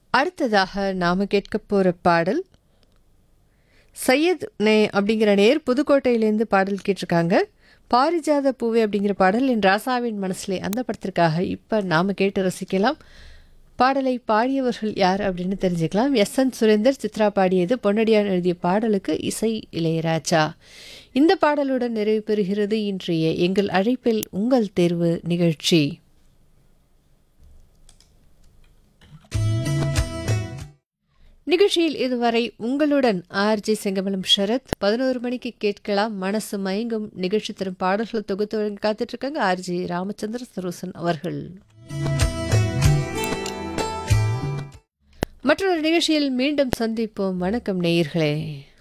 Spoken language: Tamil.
அடுத்ததாக நாம கேட்க போற பாடல் சையத் நே அப்படிங்கிற நேர் புதுக்கோட்டையிலேருந்து பாடல் கேட்டிருக்காங்க பாரிஜாத பூவே அப்படிங்கிற பாடல் என் ராசாவின் மனசுலே அந்த படத்திற்காக இப்போ நாம் கேட்டு ரசிக்கலாம் பாடலை பாடியவர்கள் யார் அப்படின்னு தெரிஞ்சுக்கலாம் எஸ் என் சுரேந்தர் சித்ரா பாடியது பொன்னடியான் எழுதிய பாடலுக்கு இசை இளையராஜா இந்த பாடலுடன் நிறைவு பெறுகிறது இன்றைய எங்கள் அழைப்பில் உங்கள் தேர்வு நிகழ்ச்சி நிகழ்ச்சியில் இதுவரை உங்களுடன் ஆர்ஜி செங்கமலம் ஷரத் பதினோரு மணிக்கு கேட்கலாம் மனசு மயங்கும் நிகழ்ச்சி தரும் பாடல்கள் தொகுத்து வழங்க காத்துட்டு இருக்காங்க ஆர்ஜி ராமச்சந்திர சரோசன் அவர்கள் மற்றொரு நிகழ்ச்சியில் மீண்டும் சந்திப்போம் வணக்கம் நேயர்களே